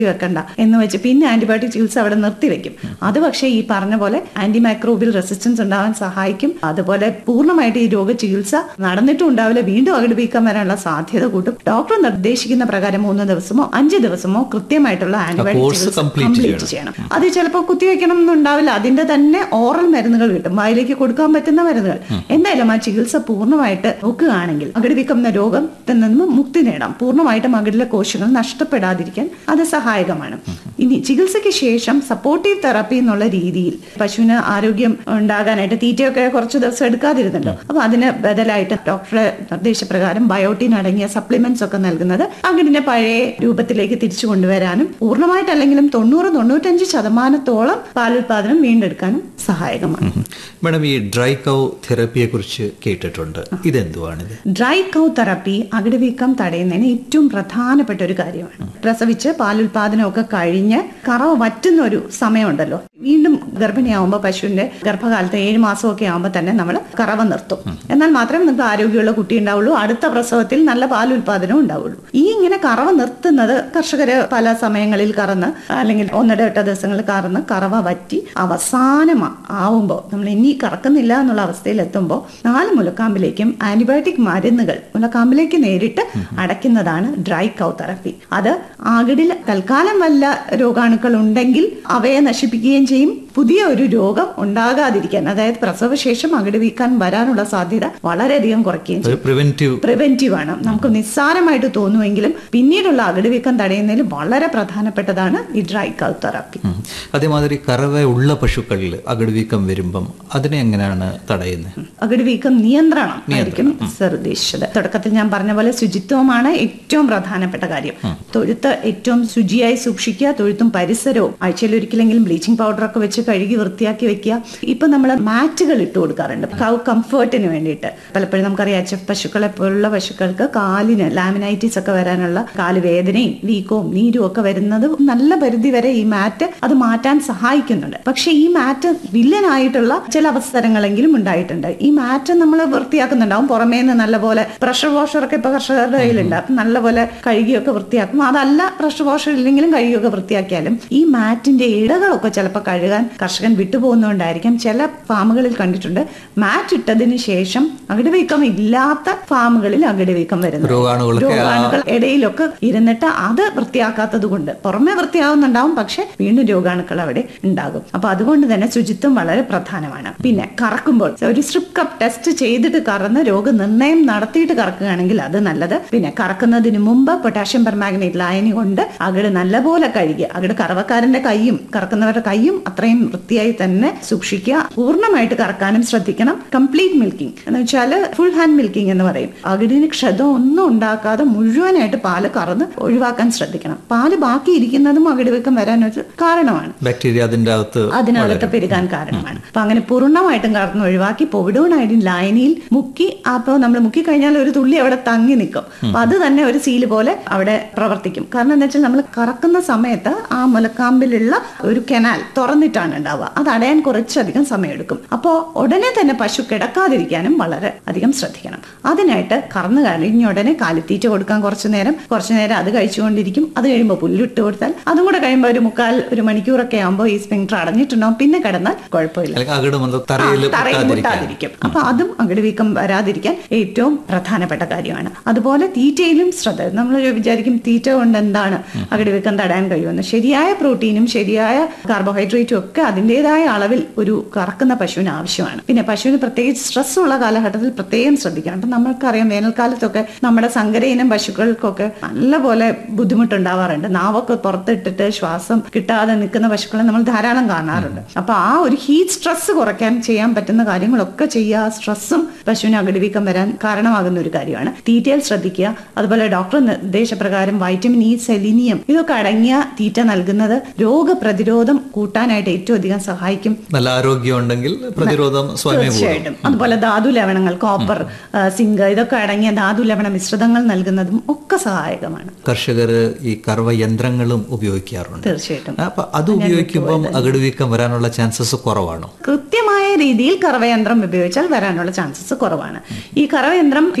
വെക്കണ്ട എന്ന് വെച്ച് പിന്നെ ആന്റിബയോട്ടിക് ചികിത്സ അവിടെ നിർത്തിവെക്കും അത് പക്ഷേ ഈ പറഞ്ഞ പോലെ ആന്റി മൈക്രോബിയൽ റെസിസ്റ്റൻസ് ഉണ്ടാവാൻ സഹായിക്കും അതുപോലെ പൂർണ്ണമായിട്ട് ഈ രോഗ ചികിത്സ നടന്നിട്ടും ഉണ്ടാവില്ല വീണ്ടും അകിട് വീക്കം വരാനുള്ള സാധ്യത കൂട്ടും ഡോക്ടർ നിർദ്ദേശിക്കുന്ന പ്രകാരം മൂന്ന് ദിവസമോ അഞ്ച് ദിവസമോ കൃത്യമായിട്ടുള്ള ആന്റിബയോട്ടിക് course ചികിത്സ complete കംപ്ലീറ്റ് ചെയ്യണം അത് ചിലപ്പോൾ കുത്തിവെക്കണം എന്നുണ്ടാവില്ല അതിന്റെ തന്നെ ഓറൽ മരുന്നുകൾ കിട്ടും വായിലേക്ക് കൊടുക്കാൻ പറ്റുന്ന മരുന്നുകൾ എന്തായാലും ആ ചികിത്സ പൂർണ്ണമായിട്ട് നോക്കുകയാണെങ്കിൽ അകിട് വീക്കം എന്ന രോഗത്തിൽ നിന്ന് മുക്തി നേടാം പൂർണ്ണമായിട്ടും അകിടിലെ കോശങ്ങൾ നഷ്ടപ്പെടാതിരിക്കാൻ അത് സഹായകമാണ് ഇനി ചികിത്സയ്ക്ക് ശേഷം സപ്പോർട്ടീവ് തെറാപ്പി എന്നുള്ള രീതിയിൽ പശുവിന് ആരോഗ്യം ഉണ്ടാകാനായിട്ട് തീറ്റയൊക്കെ കുറച്ച് ദിവസം എടുക്കാതിരുന്നുണ്ടോ അപ്പൊ അതിന് ബദലായിട്ട് ഡോക്ടറുടെ നിർദ്ദേശപ്രകാരം ബയോട്ടിൻ അടങ്ങിയ സപ്ലിമെന്റ്സ് ഒക്കെ നൽകുന്നത് അകിടിന്റെ പഴയ രൂപത്തിലേക്ക് തിരിച്ചു കൊണ്ടുവരാനും പൂർണ്ണമായിട്ടല്ലെങ്കിലും തൊണ്ണൂറ് തൊണ്ണൂറ്റഞ്ച് ശതമാനത്തോളം പാലുൽപാദനം വീണ്ടെടുക്കാനും സഹായകമാണ് മാഡം ഈ ഡ്രൈ കൗ തെറപ്പിയെ കുറിച്ച് കേട്ടിട്ടുണ്ട് ഇതെന്തുവാണിത് ഡ്രൈ കൗ തെറാപ്പി അകിട് വീക്കം തടയുന്നതിന് ഏറ്റവും പ്രധാനപ്പെട്ട ഒരു കാര്യമാണ് പ്രസവിച്ച് പാലുൽപാദനമൊക്കെ കഴിഞ്ഞ് കറവ് വറ്റുന്ന ഒരു സമയമുണ്ടല്ലോ വീണ്ടും ഗർഭിണിയാവുമ്പോൾ പശുവിന്റെ ഗർഭകാലത്ത് ഏഴ് മാസമൊക്കെ ആകുമ്പോൾ തന്നെ നമ്മൾ കറവ നിർത്തും എന്നാൽ മാത്രമേ നിങ്ങൾക്ക് ആരോഗ്യമുള്ള കുട്ടി ഉണ്ടാവുള്ളൂ അടുത്ത പ്രസവത്തിൽ നല്ല പാലുൽപാദനം ഉണ്ടാവുള്ളൂ ഈ ഇങ്ങനെ കറവ നിർത്തുന്നത് കർഷകര് പല സമയങ്ങളിൽ കറന്ന് അല്ലെങ്കിൽ ഒന്നിടവിട്ട ദിവസങ്ങളിൽ കറന്ന് കറവ വറ്റി അവസാനം ആവുമ്പോൾ നമ്മൾ ഇനി കറക്കുന്നില്ല എന്നുള്ള അവസ്ഥയിൽ എത്തുമ്പോൾ നാല് മുലക്കാമ്പിലേക്കും ആന്റിബയോട്ടിക് മരുന്നുകൾ മുലക്കാമ്പിലേക്ക് നേരിട്ട് അടയ്ക്കുന്നതാണ് ഡ്രൈ കൗ തെറപ്പി അത് ആകിടിൽ തൽക്കാലം വല്ല രോഗാണുക്കൾ ഉണ്ടെങ്കിൽ അവയെ നശിപ്പിക്കുകയും ചെയ്യും പുതിയ ഒരു രോഗം ഉണ്ടാകാതിരിക്കാൻ അതായത് പ്രസവശേഷം അകിട് വീക്കാൻ വരാനുള്ള സാധ്യത വളരെയധികം കുറയ്ക്കുകയും ചെയ്യും ഒരു പ്രിവെന്റീവ് പ്രിവെന്റീവ് ആണ് നമുക്ക് നിസ്സാരമായിട്ട് തോന്നുമെങ്കിലും പിന്നീടുള്ള അകിട് വീക്കം തടയുന്നതിൽ വളരെ പ്രധാനപ്പെട്ടതാണ് ഈ ഡ്രൈ കൗ തെറാപ്പി അതേമാതിരി കറവ ഉള്ള പശുക്കളിൽ അകിടുവീക്കം വരുമ്പം അതിനെ എങ്ങനെയാണ് തടയുന്നത് അകിട് വീക്കം നിയന്ത്രണം ആയിരിക്കും സർ ഉദ്ദേശിച്ചത് തുടക്കത്തിൽ ഞാൻ പറഞ്ഞ പോലെ ശുചിത്വമാണ് ഏറ്റവും പ്രധാനപ്പെട്ട കാര്യം തൊഴുത്ത് ഏറ്റവും ശുചിയായി സൂക്ഷിക്കുക തൊഴുത്തും പരിസരവും ആഴ്ചയിൽ ഒരിക്കലെങ്കിലും ബ്ലീച്ചിങ് പൗഡർ ഒക്കെ വെച്ച് കഴുകി വൃത്തിയാക്കി വെക്കുക ഇപ്പൊ നമ്മൾ മാറ്റുകൾ ഇട്ട് കൊടുക്കാറുണ്ട് കൗ കംഫേർട്ടിന് വേണ്ടിയിട്ട് പലപ്പോഴും നമുക്കറിയാം എച്ച് എഫ് പശുക്കളെ പോലുള്ള പശുക്കൾക്ക് കാലിന് ലാമിനൈറ്റിസ് ഒക്കെ വരാനുള്ള കാല് വേദനയും വീക്കവും നീരും ഒക്കെ വരുന്നത് നല്ല പരിധി വരെ ഈ മാറ്റ് അത് മാറ്റാൻ സഹായിക്കുന്നുണ്ട് പക്ഷെ ഈ മാറ്റ് വില്ലനായിട്ടുള്ള ചില അവസരങ്ങളെങ്കിലും ഉണ്ടായിട്ടുണ്ട് ഈ മാറ്റ് നമ്മൾ വൃത്തിയാക്കുന്നുണ്ടാവും പുറമേ നിന്ന് നല്ലപോലെ പ്രഷർ വാഷറൊക്കെ ഇപ്പൊ കർഷകരുടെ കയ്യിലുണ്ട് അപ്പൊ നല്ലപോലെ കഴുകിയൊക്കെ വൃത്തിയാക്കും അതല്ല പ്രഷർ വാഷർ ഇല്ലെങ്കിലും കഴുകിയൊക്കെ വൃത്തിയാക്കിയാലും ഈ മാറ്റിന്റെ ഇടകളൊക്കെ ചിലപ്പോൾ കഴുകാൻ കർഷകൻ വിട്ടുപോകുന്നതുകൊണ്ടായിരിക്കും ചില ഫാമുകളിൽ കണ്ടിട്ടുണ്ട് മാറ്റ് ഇട്ടതിന് ശേഷം അകിടുവീക്കം ഇല്ലാത്ത ഫാമുകളിൽ അകിടുവീക്കം വരുന്നത് രോഗാണുകളൊക്കെ ആ- രോഗാണുക്കൾ ഇടയിലൊക്കെ ഇരുന്നിട്ട് അത് വൃത്തിയാക്കാത്തത് കൊണ്ട് പുറമെ വൃത്തിയാവുന്നുണ്ടാവും പക്ഷെ വീണ്ടും രോഗാണുക്കൾ അവിടെ ഉണ്ടാകും അപ്പൊ അതുകൊണ്ട് തന്നെ ശുചിത്വം വളരെ പ്രധാനമാണ് പിന്നെ കറക്കുമ്പോൾ ഒരു സ്ട്രിപ്പ് കപ്പ് ടെസ്റ്റ് ചെയ്തിട്ട് കറന്ന് രോഗനിർണയം നടത്തിയിട്ട് കറക്കുകയാണെങ്കിൽ അത് നല്ലത് പിന്നെ കറക്കുന്നതിന് മുമ്പ് പൊട്ടാഷ്യം പെർമാഗ്നേറ്റ് ലായനി കൊണ്ട് അകിട് നല്ലപോലെ കഴുകുക അകിട് കറവക്കാരന്റെ കൈയും കറക്കുന്നവരുടെ കൈയും അത്രയും വൃത്തിയായി തന്നെ സൂക്ഷിക്കുക പൂർണ്ണമായിട്ട് കറക്കാനും ശ്രദ്ധിക്കണം കംപ്ലീറ്റ് മിൽക്കിംഗ് എന്ന് വെച്ചാൽ ഫുൾ ഹാൻഡ് മിൽക്കിംഗ് എന്ന് പറയും അകിടിന് ക്ഷതം ഒന്നും ഉണ്ടാക്കാതെ മുഴുവനായിട്ട് പാല് കറന്ന് ഒഴിവാക്കാൻ ശ്രദ്ധിക്കണം പാല് ബാക്കി ഇരിക്കുന്നതും അകിടുവെക്കം വരാനൊരു കാരണമാണ് ബാക്ടീരിയ അതിൻ്റെ അകത്ത് അതിനകത്ത് പെരുകാൻ കാരണമാണ് അപ്പൊ അങ്ങനെ പൂർണ്ണമായിട്ടും കറന്ന് ഒഴിവാക്കി പൊവിഡോണായിട്ട് ലായനിയിൽ മുക്കി അപ്പോൾ നമ്മൾ മുക്കി കഴിഞ്ഞാൽ ഒരു തുള്ളി അവിടെ തങ്ങി നിൽക്കും അപ്പൊ അത് തന്നെ ഒരു സീല് പോലെ അവിടെ പ്രവർത്തിക്കും കാരണം എന്താ വെച്ചാൽ നമ്മൾ കറക്കുന്ന സമയത്ത് ആ മുലക്കാമ്പിലുള്ള ഒരു കെനാൽ തുറന്നിട്ടാണ് ഉണ്ടാവുക അത് അടയാൻ കുറച്ചധികം സമയമെടുക്കും അപ്പോൾ ഉടനെ തന്നെ പശു കിടക്കാതിരിക്കാനും വളരെ അധികം ശ്രദ്ധിക്കണം അതിനായിട്ട് കറന്നു കഴിഞ്ഞ ഉടനെ കാലിത്തീറ്റ കൊടുക്കാൻ കുറച്ചു നേരം കുറച്ചു നേരം അത് കഴിച്ചുകൊണ്ടിരിക്കും അത് കഴിയുമ്പോൾ പുല്ലിട്ട് കൊടുത്താൽ അതും കൂടെ കഴിയുമ്പോൾ ഒരു മുക്കാൽ ഒരു മണിക്കൂറൊക്കെ ആകുമ്പോൾ ഈ സ്പിങ്ടർ അടഞ്ഞിട്ടുണ്ടാവും പിന്നെ കിടന്നാൽ കുഴപ്പമില്ല അല്ലെങ്കിൽ അകിട് മൊത്തം തറയിൽ ആ, തറയിൽ മുട്ടാതിരിക്കാൻ മുട്ടാതിരിക്കും അപ്പൊ അതും അകിട് വീക്കം വരാതിരിക്കാൻ ഏറ്റവും പ്രധാനപ്പെട്ട കാര്യമാണ് അതുപോലെ തീറ്റയിലും ശ്രദ്ധ നമ്മൾ വിചാരിക്കും തീറ്റ കൊണ്ട് എന്താണ് അകിട് വീക്കം തടയാൻ കഴിയുമെന്ന് ശരിയായ പ്രോട്ടീനും ശരിയായ കാർബോഹൈഡ്രേറ്റും ഒക്കെ അതിൻ്റെതായ അളവിൽ ഒരു കറക്കുന്ന പശുവിന് ആവശ്യമാണ് പിന്നെ പശുവിന് പ്രത്യേകിച്ച് സ്ട്രെസ് ഉള്ള കാലഘട്ടത്തിൽ പ്രത്യേകം ശ്രദ്ധിക്കണം അപ്പൊ നമ്മൾക്കറിയാം വേനൽക്കാലത്തൊക്കെ നമ്മുടെ സങ്കര ഇനം പശുക്കൾക്കൊക്കെ നല്ലപോലെ ബുദ്ധിമുട്ടുണ്ടാവാറുണ്ട് നാവൊക്കെ പുറത്തിട്ടിട്ട് ശ്വാസം കിട്ടാതെ നിൽക്കുന്ന പശുക്കളെ നമ്മൾ ധാരാളം കാണാറുണ്ട് അപ്പൊ ആ ഒരു ഹീറ്റ് സ്ട്രെസ് കുറയ്ക്കാൻ ചെയ്യാൻ പറ്റുന്ന കാര്യങ്ങളൊക്കെ ചെയ്യുക സ്ട്രെസ്സും പശുവിന് അകിടുവീക്കം വരാൻ കാരണമാകുന്ന ഒരു കാര്യമാണ് തീറ്റയിൽ ശ്രദ്ധിക്കുക അതുപോലെ ഡോക്ടർ നിർദ്ദേശപ്രകാരം വൈറ്റമിൻ ഇ സെലിനിയം ഇതൊക്കെ അടങ്ങിയ തീറ്റ നൽകുന്നത് രോഗപ്രതിരോധം കൂട്ടാനായിട്ട് ഏറ്റവും അധികം സഹായിക്കും നല്ല ആരോഗ്യം ഉണ്ടെങ്കിൽ പ്രതിരോധം സ്വയമേ കൂടും തീർച്ചയായിട്ടും അതുപോലെ ധാതു ലവണങ്ങൾ കോപ്പർ സിങ്ക് ഇതൊക്കെ അടങ്ങിയ ധാതു ലവണ മിശ്രിതങ്ങൾ നൽകുന്നതും ഒക്കെ സഹായകമാണ് കർഷകർ ഈ കറവ യന്ത്രങ്ങളും ഉപയോഗിക്കാറുണ്ട് തീർച്ചയായിട്ടും അപ്പൊ അത് ഉപയോഗിക്കുമ്പം അകിടുവീക്കം വരാനുള്ള ചാൻസസ് കുറവാണോ കൃത്യമായ രീതിയിൽ കറവയന്ത്രം ഉപയോഗിച്ചാൽ വരാനുള്ള ചാൻസസ് കുറവാണ് ഈ കറവയന്ത്രം